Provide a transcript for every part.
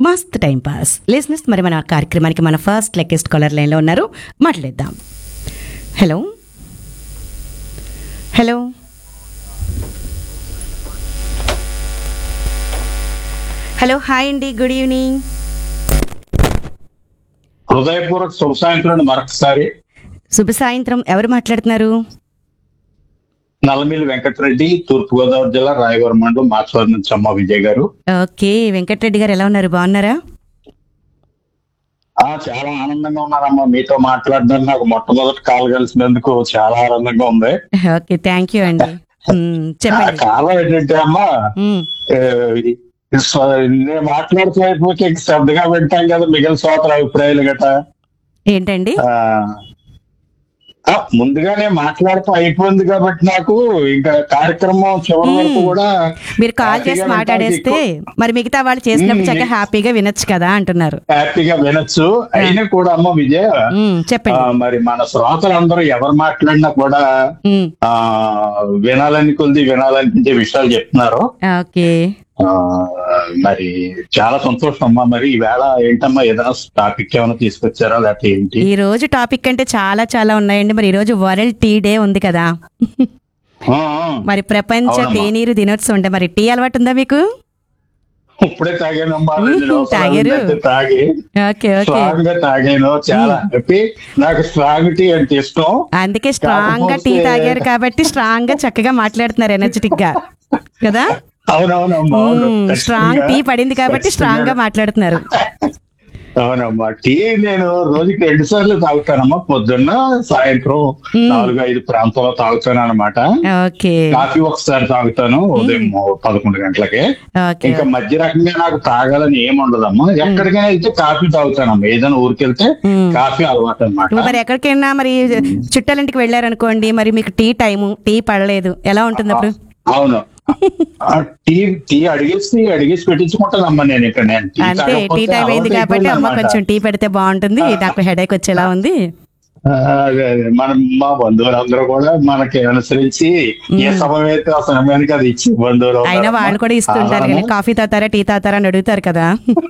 మస్త్ time pass లిసినెస్ మరి మన కార్యక్రమానికి మన ఫస్ట్ లెక్కెస్ట్ కాలర్ లైన్లో ఉన్నారు మాట్లాడేద్దాం హలో హలో హలో హాయ్ అండి గుడ్ ఈవినింగ్ హృదయపూర్వక శుభ సాయంత్రం మరొకసారి శుభ సాయంత్రం ఎవరు మాట్లాడుతున్నారు నల్లమిల్లి వెంకటరెడ్డి తూర్పుగోదావరి జిల్లా రాయవరం మండలం మాచవరం నుంచి అమ్మ విజయ్ గారు ఓకే వెంకటరెడ్డి గారు ఎలా ఉన్నారు బాగున్నారా ఆ చాలా ఆనందంగా ఉన్నారమ్మా మీతో మాట్లాడడానికి నాకు మొట్టమొదటి కాల్ కలిసినందుకు చాలా ఆనందంగా ఉంది ఓకే థ్యాంక్ యూ అండి మ్మ్, ఆ చెప్పండి కాలం ఏంటంటే అమ్మా మ్మ్, ఏ, ఈ స్వ- నేను మాట్లాడుతూ అయిపోతే శ్రద్ధగా వింటాం కదా మిగిలిన సోదర అభిప్రాయాలు గట ఏంటండి ఆ, ఆ, ముందుగానే మాట్లాడుతూ అయిపోయింది కాబట్టి నాకు ఇంకా కార్యక్రమం చివరి వరకు కూడా మీరు కాల్ చేసి హ్యాపీగా మాట్లాడేస్తే మరి మిగతా వాళ్ళు చేసినప్పుడు చక్కగా హ్యాపీగా వినొచ్చు కదా అంటున్నారు హ్యాపీగా వినొచ్చు అయినా కూడా అమ్మ విజయ మ్మ్, ఆ, చెప్పండి మరి మన శ్రోతలందరూ ఎవరు మాట్లాడినా కూడా మ్మ్, ఆ వినాలని కొద్ది వినాలనిపించే విషయాలు చెప్తున్నారు ఓకే ఆ మరి చాలా సంతోషం అమ్మా మరి ఈవేళ ఏంటమ్మా ఏదైనా టాపిక్ ఏమైనా తీసుకొచ్చారా లేకపోతే ఏంటి ఈ రోజు టాపిక్ అంటే చాలా చాలా ఉన్నాయండి మరి ఈ రోజు వరల్డ్ టీ డే ఉంది కదా ఆ, ఆ, మరి ప్రపంచ అవునమ్మా. తేనీరు దినోత్సవం అంటే మరి టీ అలవాటు ఉందా మీకు ఇప్పుడే తాగానమ్మా మ్మ్, రెండు సంవత్సరాల తాగారు. నుంచి తాగి ఓకే ఓకే స్ట్రాంగ్ గా తాగాను చాలా హ్యాపీ నాకు స్ట్రాంగ్ టీ అంటే ఇష్టం అందుకే స్ట్రాంగ్ గా టీ కాకపోతే- తాగారు కాబట్టి స్ట్రాంగ్ గా చక్కగా మాట్లాడుతున్నారు ఎనర్జెటిక్ గా కదా అవునవునమ్మా అవును స్ట్రాంగ్ టీ పడింది కాబట్టి స్ట్రాంగ్ గా మాట్లాడుతున్నారు అవునమ్మా టీ నేను రోజుకి రెండు సార్లు తాగుతానమ్మా పొద్దున్న సాయంత్రం నాలుగు ఐదు ప్రాంతంలో తాగుతాను అనమాట ఓకే కాఫీ ఒకసారి తాగుతాను ఉదయం పదకొండు గంటలకి ఓకే ఇంకా మధ్య రకంగా నాకు తాగాలని ఏం ఉండదమ్మా ఎక్కడికైనా అయితే కాఫీ తాగుతానమ్మా ఏదైనా ఊరికెళ్తే మ్మ్. కాఫీ అలవాటు అనమాట ఇప్పుడు మరి ఎక్కడికైనా మరి చుట్టాలింటికి వెళ్ళారనుకోండి మరి మీకు టీ టైము టీ పడలేదు ఎలా ఉంటుంది అప్పుడు అవును ఆ టీ టీ అడిగేసి అడిగేసి పెట్టించుకుంటానమ్మా నేను ఇక్కడ నేను టీ అంతే టీ తాగకపోతే టైం అయింది అలవాటు కాబట్టి అమ్మ అయిపోయిందన్నమాట. కొంచెం టీ పెడితే బాగుంటుంది నాకు హెడేక్ వచ్చేలా ఉంది ఆ, అదే అదే మన మా బంధువులందరూ కూడా మనకి అనుసరించి ఏ సమయం అయితే ఆ సమయానికి అది ఇచ్చి బంధువులు అయినా ఉన్నారమ్మా. వాళ్ళు కూడా ఇస్తుంటారు కానీ కాఫీ తాతారా టీ తాతారా అని అడుగుతారు కదా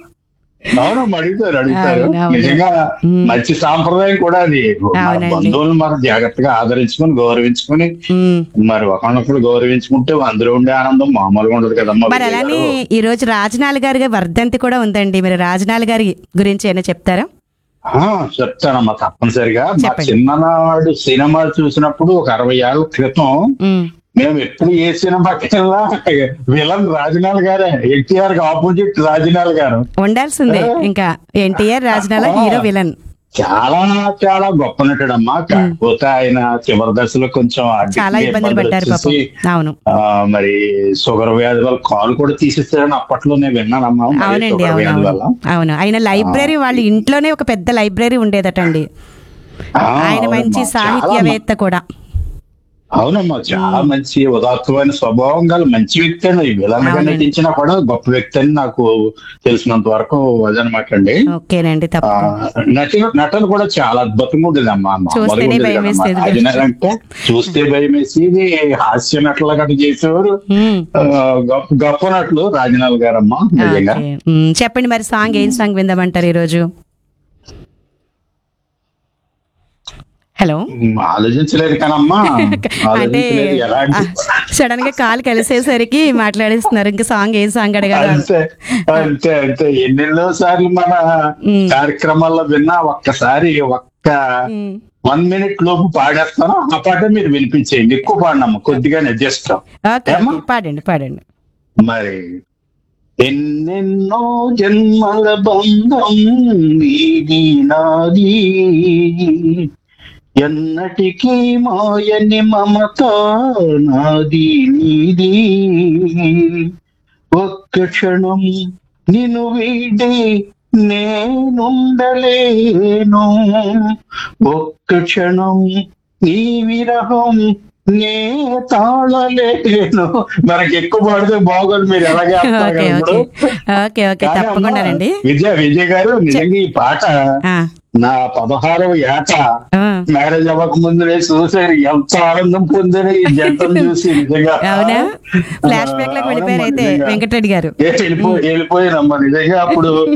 అవును అడుగుతారు అడుగుతారు అవును, అవును. నిజంగా మంచి సాంప్రదాయం కూడా అది మన అవునండి. బంధువులను మనం జాగ్రత్తగా ఆదరించుకుని గౌరవించుకుని ఉమ్. మరి ఒకరినొకరు గౌరవించుకుంటే అందులో ఉండే ఆనందం మామూలుగా ఉండదు కదమ్మా మరి విజయ్ అలానే గారు. ఈ రోజు రాజనాల్ గారి వర్ధంతి కూడా ఉందండి మీరు రాజనాల్ గారి గురించి ఏమైనా చెప్తారా ఆ, చెప్తానమ్మా తప్పనిసరిగా మా చెప్పండి. చిన్ననాడు సినిమా చూసినప్పుడు ఒక అరవై ఏళ్ల క్రితం ఉమ్. మేము ఎప్పుడు ఏ సినిమాకి వెళ్ళినా విలన్ రాజనాల్ గారే ఎన్టీఆర్ కి ఆపోజిట్ రాజనాల్ గారు ఉండాల్సిందే ఇంకా ఎన్టీఆర్ రాజనాల హీరో విలన్ చాలా చాలా గొప్ప నటుడమ్మా కాకపోతే ఆయన చివరి దశలో కొంచెం ఆర్థిక చాలా ఇబ్బందులు ఇబ్బందులు పడ్డారు పాపం వచ్చేసి, అవును ఆ, మరి షుగర్ వ్యాధి వల్ల కాలు కూడా తీసేస్తారని అప్పట్లో నేను విన్నానమ్మా మరి అవునండి షుగర్ అవును వ్యాధి అవును వల్ల అవును ఆయన లైబ్రరీ వాళ్ళ ఇంట్లోనే ఒక పెద్ద లైబ్రరీ ఉండేదటండి ఆ, ఆయన మంచి అవునమ్మా. చాలా సాహిత్యవేత్త కూడా అవునమ్మా చాలా మంచి ఉదాత్తమైన స్వభావం గల మంచి వ్యక్తి అండి విలన్ గా అవునండి. నటించినా కూడా గొప్ప వ్యక్తి అని నాకు తెలిసినంత వరకు అదనమాట అండి ఓకేనండి ఆ, తప్ప నటన నటన కూడా చాలా అద్భుతంగా ఉండేదమ్మా మామూలుగా చూస్తేనే ఉండేది భయం కదమ్మా. వేసేది. రాజనాథ్ అంటే చూస్తే భయం వేసేది హాస్య నటులు గట్ట చేసేవారు ఉమ్. ఆ, గొప్ప గొప్ప నటులు రాజనాథ్ గారమ్మా నిజంగా ఓకే. ఉమ్, చెప్పండి మరి సాంగ్ ఏం సాంగ్ విందామంటారు ఈరోజు హలో ఉమ్, ఆలోచించలేదు కానమ్మా అంటే ఆలోచించలేదు ఎలాంటి సడన్ గా కాల్ కలిసేసరికి మాట్లాడేస్తున్నారు ఇంకా సాంగ్ ఏం సాంగ్ అడగాలి అంతే అంతే అంతే ఎన్నెన్నో సార్లు మన ఉమ్. కార్యక్రమాల్లో విన్నా ఒక్కసారి ఒక్క ఉమ్. వన్ మినిట్ లోపు పాడేస్తాను ఆ పాట మీరు వినిపించేయండి ఎక్కువ పాడినమ్మా కొద్దిగానే జస్ట్ ఓకే ఏమ్మా? ఓకే. పాడండి పాడండి మరి ఎన్నెన్నో జన్మల బంధం నీది నాది ఎన్నటికీ మాయని మమత నాది నీది ఒక్క క్షణం నిన్ను వీడి నేనుండలేను ఒక్క క్షణం నీ విరహం నే తాళలేను మనకి ఎక్కువ పడితే బాగోదు మీరు ఎలాగే ఓకే ఓకే ఓకే ఓకే తప్పకుండానండి విజయ విజయ్ గారు నిజంగా ఈ పాట ఆ, నా పదహారవ ఏట ఆ, మ్యారేజ్ అవ్వక ముందు నేను చూసాను ఎంత ఆనందం పొందాను ఈ జంటను చూసి నిజంగా అవునా ఫ్లాష్ బ్యాక్ లోకి వెళ్ళిపోయారు అయితే నిజంగా. వెంకటరెడ్డి గారు ఏ వెళ్ళిపో వెళ్ళిపోయానమ్మా నిజంగా అప్పుడు